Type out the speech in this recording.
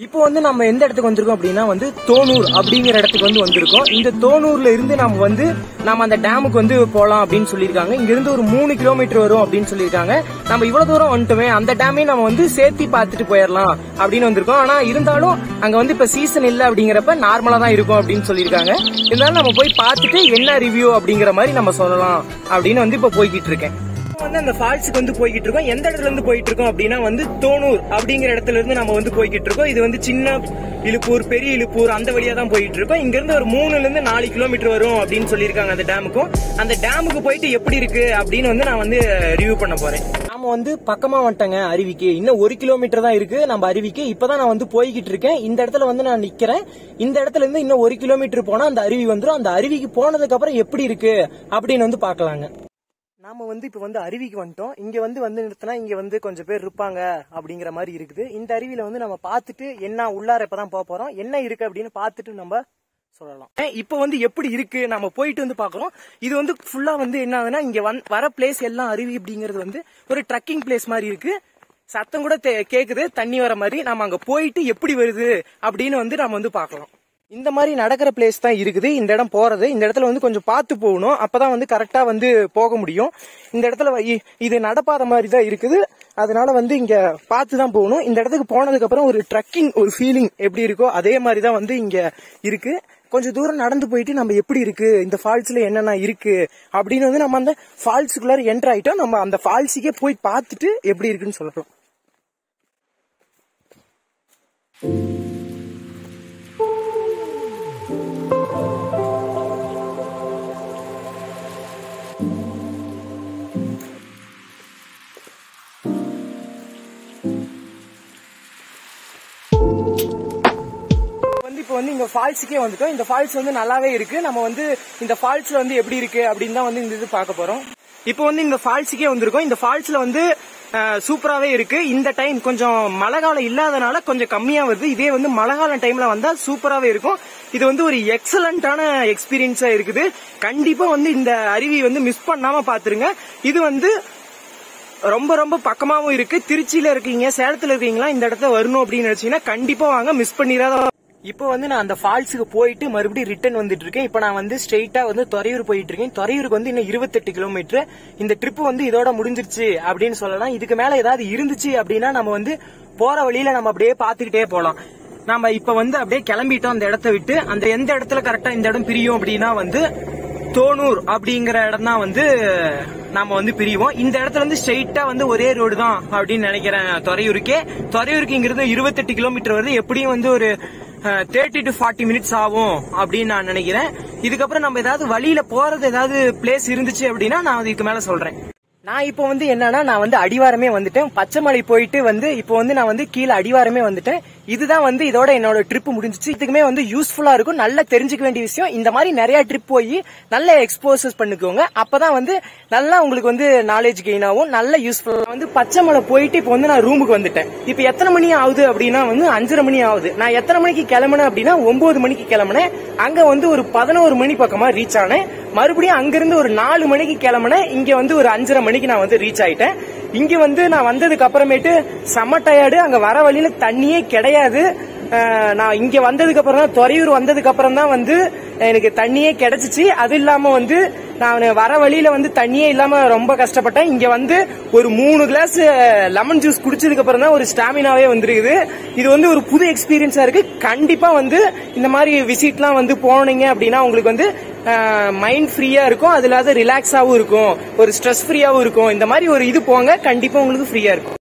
இப்போ வந்து நம்ம எந்த இடத்துக்கு வந்திருக்கோம் அப்படின்னா வந்து தோனூர் அப்படிங்கிற இடத்துக்கு வந்து வந்திருக்கோம் இந்த தோனூர்ல இருந்து நம்ம வந்து நம்ம அந்த டேமுக்கு வந்து போலாம் அப்படின்னு சொல்லியிருக்காங்க இங்க இருந்து ஒரு மூணு கிலோமீட்டர் வரும் அப்படின்னு சொல்லியிருக்காங்க நம்ம இவ்வளவு தூரம் வந்துட்டோமே அந்த டேமையும் நம்ம வந்து சேர்த்தி பார்த்துட்டு போயிடலாம் அப்படின்னு வந்திருக்கோம் ஆனா இருந்தாலும் அங்க வந்து இப்ப சீசன் இல்ல அப்படிங்கிறப்ப நார்மலா தான் இருக்கும் அப்படின்னு சொல்லியிருக்காங்க இருந்தாலும் நம்ம போய் பார்த்துட்டு என்ன ரிவ்யூ அப்படிங்கிற மாதிரி நம்ம சொல்லலாம் அப்படின்னு வந்து இப்ப போய்கிட்டு இருக்கேன் இப்ப வந்து அந்த ஃபால்ஸுக்கு வந்து போய்கிட்டு இருக்கோம் எந்த இடத்துல இருந்து போயிட்டு இருக்கோம் அப்படின்னா வந்து தோனூர் அப்படிங்கிற இடத்துல இருந்து நம்ம வந்து போய்கிட்டு இருக்கோம் இது வந்து சின்ன இழுப்பூர் பெரிய இழுப்பூர் அந்த வழியா தான் போயிட்டு இருக்கோம் இங்க இருந்து ஒரு மூணுல இருந்து நாலு கிலோமீட்டர் வரும் அப்படின்னு சொல்லியிருக்காங்க அந்த டேமுக்கும் அந்த டேமுக்கு போயிட்டு எப்படி இருக்கு அப்படின்னு வந்து நான் வந்து ரிவ்யூ பண்ண போறேன் நாம வந்து பக்கமா வந்துட்டேங்க அருவிக்கு இன்னும் ஒரு கிலோமீட்டர் தான் இருக்கு நம்ம அருவிக்கு இப்பதான் நான் வந்து போய்கிட்டு இருக்கேன் இந்த இடத்துல வந்து நான் நிக்கிறேன் இந்த இடத்துல இருந்து இன்னும் ஒரு கிலோமீட்டர் போனா அந்த அருவி வந்துரும் அந்த அருவிக்கு போனதுக்கு அப்புறம் எப்படி இருக்கு அப்படின்னு வந்து பாக்கலாங்க நாம வந்து இப்ப வந்து அருவிக்கு வந்துட்டோம் இங்க வந்து வந்து நிறுத்தினா இங்க வந்து கொஞ்சம் பேர் இருப்பாங்க அப்படிங்கிற மாதிரி இருக்குது இந்த அருவியில வந்து நம்ம பார்த்துட்டு என்ன உள்ளார இப்பதான் போக போறோம் என்ன இருக்கு அப்படின்னு பார்த்துட்டு நம்ம சொல்லலாம் ஏன் இப்ப வந்து எப்படி இருக்கு நம்ம போயிட்டு வந்து பாக்குறோம் இது வந்து ஃபுல்லா வந்து என்ன ஆகுதுன்னா இங்க வந்து வர பிளேஸ் எல்லாம் அருவி அப்படிங்கிறது வந்து ஒரு ட்ரக்கிங் பிளேஸ் மாதிரி இருக்கு சத்தம் கூட தே- கேக்குது தண்ணி வர மாதிரி நம்ம அங்க போயிட்டு எப்படி வருது அப்படின்னு வந்து நம்ம வந்து பார்க்கலாம் இந்த மாதிரி நடக்கிற பிளேஸ் தான் இருக்குது இந்த இடம் போறது இந்த இடத்துல வந்து கொஞ்சம் பார்த்து போகணும் அப்பதான் வந்து கரெக்டா வந்து போக முடியும் இந்த இடத்துல வ- இ- இது நடப்பாத மாதிரி தான் இருக்குது அதனால வந்து இங்க பார்த்து தான் போகணும் இந்த இடத்துக்கு போனதுக்கு அப்புறம் ஒரு ட்ரக்கிங் ஒரு ஃபீலிங் எப்படி இருக்கோ அதே மாதிரி தான் வந்து இங்க இருக்கு கொஞ்சம் தூரம் நடந்து போயிட்டு நம்ம எப்படி இருக்கு இந்த ஃபால்ஸ்ல என்னென்ன இருக்கு அப்படின்னு வந்து நம்ம அந்த ஃபால்ஸுக்குள்ளார என்டர் ஆயிட்டோம் நம்ம அந்த ஃபால்ஸுக்கே போய் பார்த்துட்டு எப்படி இருக்குன்னு சொல்லலாம் வந்து இப்போ வந்து இங்க ஃபால்ஸுக்கே வந்துட்டோம் இந்த ஃபால்ஸ் வந்து நல்லாவே இருக்கு நம்ம வந்து இந்த ஃபால்ஸ்ல வந்து எப்படி இருக்கு அப்படின்னு தான் வந்து இந்த இது பார்க்க போறோம் இப்போ வந்து இந்த ஃபால்ஸுக்கே வந்திருக்கோம் இந்த ஃபால்ஸ்ல வந்து அஹ், சூப்பராவே இருக்கு இந்த டைம் கொஞ்சம் மழை காலம் இல்லாதனால கொஞ்சம் கம்மியா வருது இதே வந்து மழை காலம் டைம்ல வந்தா சூப்பராவே இருக்கும் இது வந்து ஒரு எக்ஸலண்டான எக்ஸ்பீரியன்ஸா இருக்குது கண்டிப்பா வந்து இந்த அருவி வந்து மிஸ் பண்ணாம பாத்துருங்க இது வந்து ரொம்ப ரொம்ப பக்கமாவும் இருக்கு திருச்சியில இருக்கீங்க சேலத்துல இருக்கீங்களா இந்த இடத்துல வரணும் அப்படின்னு நினைச்சீங்கன்னா கண்டிப்பா வாங்க மிஸ் பண்ணிடாத இப்போ வந்து நான் அந்த ஃபால்ஸுக்கு போயிட்டு மறுபடியும் ரிட்டர்ன் வந்துட்டு இருக்கேன் இப்போ நான் வந்து ஸ்ட்ரெயிட்டா வந்து துறையூர் போயிட்டு இருக்கேன் துறையூருக்கு வந்து இன்னும் இருபத்தெட்டு கிலோமீட்டர் இந்த ட்ரிப் வந்து இதோட முடிஞ்சிருச்சு அப்படின்னு சொல்லலாம் இதுக்கு மேல ஏதாவது இருந்துச்சு அப்படின்னா நம்ம வந்து போற வழியில நம்ம அப்படியே பாத்துக்கிட்டே போலாம் நாம இப்ப வந்து அப்படியே கிளம்பிட்டோம் அந்த இடத்த விட்டு அந்த எந்த இடத்துல கரெக்டா இந்த இடம் பிரியும் அப்படின்னா வந்து தோனூர் அப்படிங்கிற இடம் தான் வந்து நாம வந்து பிரிவோம் இந்த இடத்துல வந்து ஸ்ட்ரெயிட்டா வந்து ஒரே ரோடு தான் அப்படின்னு நினைக்கிறேன் துறையூருக்கே துறையூருக்கு இங்கிருந்து இருபத்தெட்டு கிலோமீட்டர் வருது எப்படியும் வந்து ஒரு தேர்ட்டி டு ஃபார்ட்டி மினிட்ஸ் ஆகும் அப்படின்னு நான் நினைக்கிறேன் இதுக்கப்புறம் நம்ம ஏதாவது வழியில போறது ஏதாவது பிளேஸ் இருந்துச்சு அப்படின்னா நான் இதுக்கு மேல சொல்றேன் நான் இப்போ வந்து என்னன்னா நான் வந்து அடிவாரமே வந்துட்டேன் பச்சைமலை போயிட்டு வந்து இப்போ வந்து நான் வந்து கீழே அடிவாரமே வந்துட்டேன் இதுதான் வந்து இதோட என்னோட ட்ரிப் முடிஞ்சிச்சு இதுக்குமே வந்து யூஸ்ஃபுல்லா இருக்கும் நல்லா தெரிஞ்சுக்க வேண்டிய விஷயம் இந்த மாதிரி நிறைய ட்ரிப் போய் நல்ல எக்ஸ்போசஸ் பண்ணிக்கோங்க அப்பதான் வந்து நல்லா உங்களுக்கு வந்து நாலேஜ் கெயின் ஆகும் நல்ல யூஸ்ஃபுல்லா வந்து பச்சைமலை போயிட்டு இப்போ வந்து நான் ரூமுக்கு வந்துட்டேன் இப்போ எத்தனை மணி ஆகுது அப்படின்னா வந்து அஞ்சரை மணி ஆகுது நான் எத்தனை மணிக்கு கிளம்புனேன் அப்படின்னா ஒன்பது மணிக்கு கிளம்புனேன் அங்க வந்து ஒரு பதினோரு மணி பக்கமா ரீச் ஆனேன் மறுபடியும் அங்கிருந்து ஒரு நாலு மணிக்கு கிளம்புனேன் இங்க வந்து ஒரு அஞ்சரை மணிக்கு நான் வந்து ரீச் ஆயிட்டேன் இங்க வந்து நான் வந்ததுக்கு அப்புறமேட்டு செம்ம டயர்டு அங்க வர வழியில தண்ணியே கிடையாது அஹ் நான் இங்க வந்ததுக்கு அப்புறம் தான் துறையூர் வந்ததுக்கு அப்புறம் தான் வந்து எனக்கு தண்ணியே கிடைச்சிச்சு அது இல்லாம வந்து நான் வர வழியில வந்து தண்ணியே இல்லாம ரொம்ப கஷ்டப்பட்டேன் இங்க வந்து ஒரு மூணு கிளாஸ் லெமன் ஜூஸ் குடிச்சதுக்கு அப்புறம் தான் ஒரு ஸ்டாமினாவே வந்திருக்குது இது வந்து ஒரு புது எக்ஸ்பீரியன்ஸா இருக்கு கண்டிப்பா வந்து இந்த மாதிரி விசிட்லாம் வந்து போனீங்க அப்படின்னா உங்களுக்கு வந்து மைண்ட் ஃப்ரீயா இருக்கும் அது இல்லாத ரிலாக்ஸாவும் இருக்கும் ஒரு ஸ்ட்ரெஸ் ஃப்ரீயாவும் இருக்கும் இந்த மாதிரி ஒரு இது போங்க கண்டிப்பா உங்களுக்கு ஃப்ரீயா இருக்கும்